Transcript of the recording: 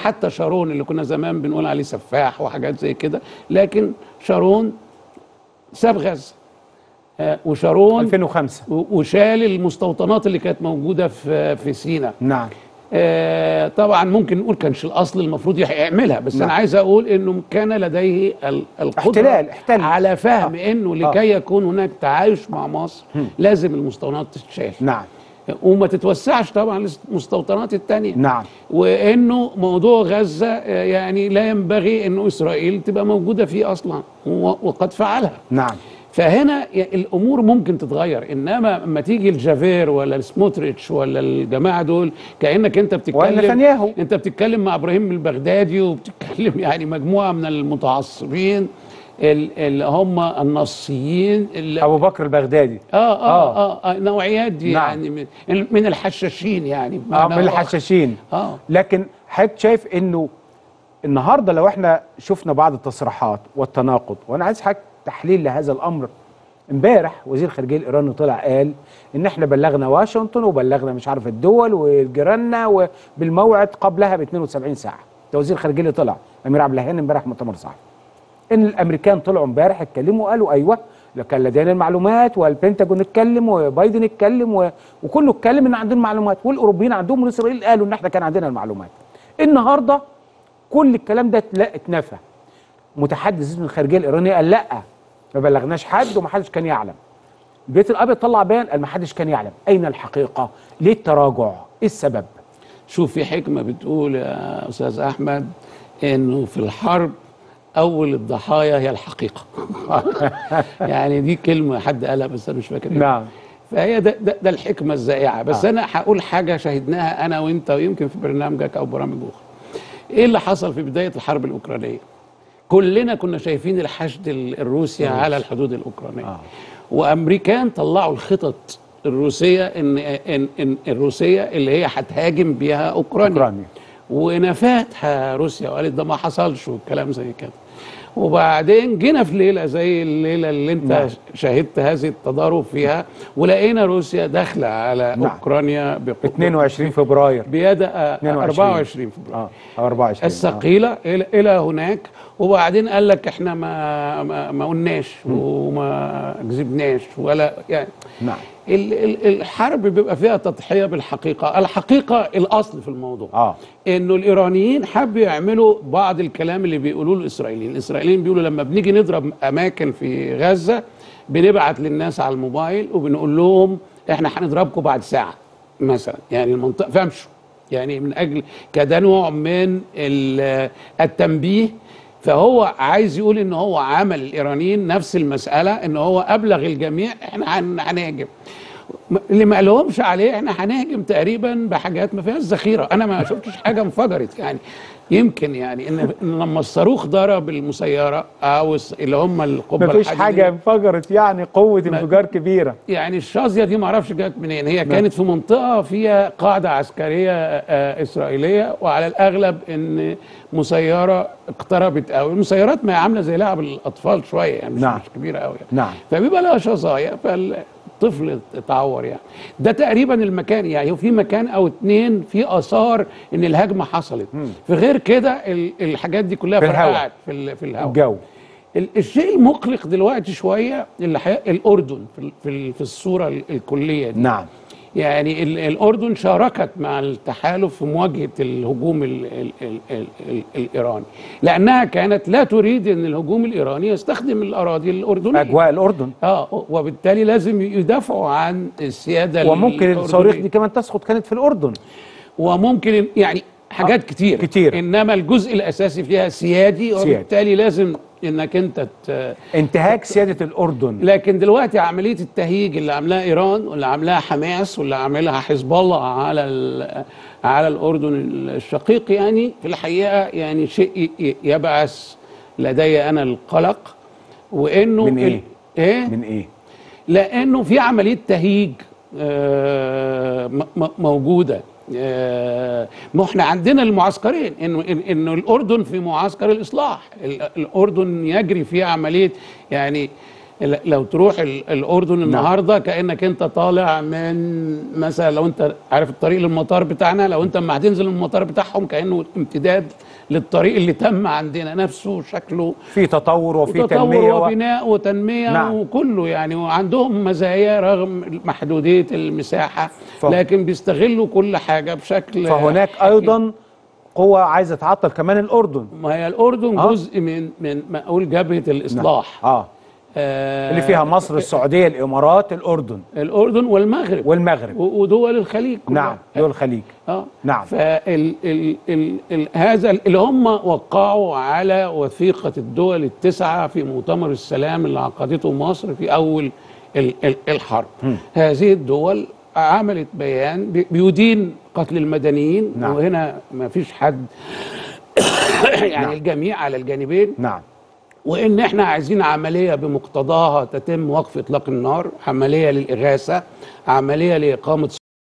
حتى شارون اللي كنا زمان بنقول عليه سفاح وحاجات زي كده لكن شارون ساب غزه آه، وشارون 2005 و- وشال المستوطنات اللي كانت موجوده في في سيناء نعم آه، طبعا ممكن نقول كانش الاصل المفروض يح- يعملها بس نعم. انا عايز اقول انه كان لديه ال- القدره احتلال- احتل. على فهم آه. انه لكي يكون هناك تعايش مع مصر لازم المستوطنات تتشال نعم وما تتوسعش طبعا للمستوطنات التانية نعم وانه موضوع غزه آه، يعني لا ينبغي انه اسرائيل تبقى موجوده فيه اصلا و- وقد فعلها نعم فهنا ي- الامور ممكن تتغير انما لما تيجي الجافير ولا السموتريتش ولا الجماعه دول كانك انت بتتكلم ونتنياهو. انت بتتكلم مع ابراهيم البغدادي وبتتكلم يعني مجموعه من المتعصبين ال- اللي هم النصيين اللي ابو بكر البغدادي آه, آه, آه, آه النوعيات دي نعم. يعني من, من الحشاشين يعني اه بمعنى من آخر. الحشاشين اه لكن حضرتك شايف انه النهارده لو احنا شفنا بعض التصريحات والتناقض وانا عايز حضرتك تحليل لهذا الامر امبارح وزير الخارجيه الايراني طلع قال ان احنا بلغنا واشنطن وبلغنا مش عارف الدول وجيراننا وبالموعد قبلها ب 72 ساعه ده وزير الخارجيه اللي طلع امير عبد الهان امبارح مؤتمر صحفي ان الامريكان طلعوا امبارح اتكلموا وقالوا ايوه كان لدينا المعلومات والبنتاجون اتكلم وبايدن اتكلم و... وكله اتكلم ان عندنا معلومات والاوروبيين عندهم من اسرائيل قالوا ان احنا كان عندنا المعلومات النهارده كل الكلام ده لا اتنفى متحدث من الخارجيه الايرانيه قال لا ما بلغناش حد وما حدش كان يعلم البيت الابيض طلع بيان قال ما حدش كان يعلم اين الحقيقه ليه التراجع ايه السبب شوف في حكمه بتقول يا استاذ احمد انه في الحرب اول الضحايا هي الحقيقه يعني دي كلمه حد قالها بس انا مش فاكر إيه. نعم فهي ده, ده, ده الحكمه الزائعه بس آه. انا هقول حاجه شاهدناها انا وانت ويمكن في برنامجك او برامج اخرى ايه اللي حصل في بدايه الحرب الاوكرانيه كلنا كنا شايفين الحشد ال- الروسي على الحدود الاوكرانيه آه. وامريكان طلعوا الخطط الروسيه ان ان, إن الروسيه اللي هي هتهاجم بيها اوكرانيا, أوكرانيا. ونفاتها روسيا وقالت ده ما حصلش والكلام زي كده وبعدين جينا في ليله زي الليله اللي انت نعم. شهدت هذه التضارب فيها ولقينا روسيا داخله على نعم. اوكرانيا بقوة- 22 فبراير بيد آه، 22. 24 فبراير اه أو 24 آه. الثقيله الى الى هناك وبعدين قال لك احنا ما ما, ما قلناش وما كذبناش ولا يعني نعم ال- ال- الحرب بيبقى فيها تضحيه بالحقيقه الحقيقه الاصل في الموضوع اه انه الايرانيين حبوا يعملوا بعض الكلام اللي بيقولوه الاسرائيليين الاسرائيليين بيقولوا لما بنيجي نضرب اماكن في غزه بنبعت للناس على الموبايل وبنقول لهم احنا هنضربكم بعد ساعه مثلا يعني المنطقه فامشوا يعني من اجل كده نوع من ال- التنبيه فهو عايز يقول ان هو عمل الايرانيين نفس المساله ان هو ابلغ الجميع احنا هن- هنهاجم م- اللي ما قالهمش عليه احنا هنهاجم تقريبا بحاجات ما فيهاش ذخيره انا ما شفتش حاجه انفجرت يعني يمكن يعني ان إن لما الصاروخ ضرب المسيره او الس- اللي هم القبه مفيش الحديدية، حاجه انفجرت يعني قوه انفجار كبيره يعني الشاذيه دي ما اعرفش جت منين هي كانت في منطقه فيها قاعده عسكريه آه، اسرائيليه وعلى الاغلب ان مسيره اقتربت قوي المسيرات ما هي عامله زي لعب الاطفال شويه يعني مش, نعم. مش كبيره قوي يعني. نعم فبيبقى لها شظايا فالطفل اتعور يعني ده تقريبا المكان يعني في مكان او اتنين في اثار ان الهجمه حصلت في غير كده ال- الحاجات دي كلها في الهواء. فرقعت في ال- في الهواء الجو ال- الشيء المقلق دلوقتي شويه اللي حي... الاردن في ال- في ال- في الصوره ال- الكليه دي نعم يعني ال- الاردن شاركت مع التحالف في مواجهه الهجوم ال ال ال ال ال الايراني لانها كانت لا تريد ان الهجوم الايراني يستخدم الاراضي الاردنيه اجواء الاردن اه وبالتالي لازم يدافعوا عن السياده وممكن الصواريخ الأردنية. دي كمان تسقط كانت في الاردن وممكن يعني حاجات كتير كتير. انما الجزء الاساسي فيها سيادي سيادي. وبالتالي لازم انك انت ت... انتهاك سياده الاردن لكن دلوقتي عمليه التهيج اللي عاملاها ايران واللي عاملاها حماس واللي عاملها حزب الله على ال- على الاردن الشقيق يعني في الحقيقه يعني شيء ي- ي- يبعث لدي انا القلق وانه من إيه؟ ال- ايه من ايه لانه في عمليه تهيج آه، م- م- موجوده آه، ما احنا عندنا المعسكرين انه إن- انه الاردن في معسكر الاصلاح ال- الاردن يجري فيه عمليه يعني ل- لو تروح ال- الاردن النهارده كانك انت طالع من مثلا لو انت عارف الطريق للمطار بتاعنا لو انت اما هتنزل من المطار بتاعهم كانه امتداد للطريق اللي تم عندنا نفسه شكله في تطور وفي وتطور تنميه و... وبناء وتنميه نعم. وكله يعني وعندهم مزايا رغم محدوديه المساحه ف- لكن بيستغلوا كل حاجه بشكل فهناك حكيم. ايضا قوه عايزه تعطل كمان الاردن ما هي الاردن آه. جزء من من ما اقول جبهه الاصلاح اه آه اللي فيها مصر السعوديه الامارات الاردن الاردن والمغرب والمغرب و- ودول الخليج كلها. نعم دول الخليج اه نعم. فال ال ال ال هذا ال- اللي هم وقعوا على وثيقه الدول التسعه في مؤتمر السلام اللي عقدته مصر في اول ال ال الحرب هذه الدول عملت بيان بي- بيدين قتل المدنيين نعم. وهنا ما فيش حد يعني نعم. الجميع على الجانبين نعم وان احنا عايزين عمليه بمقتضاها تتم وقف اطلاق النار عمليه للاغاثه عمليه لاقامه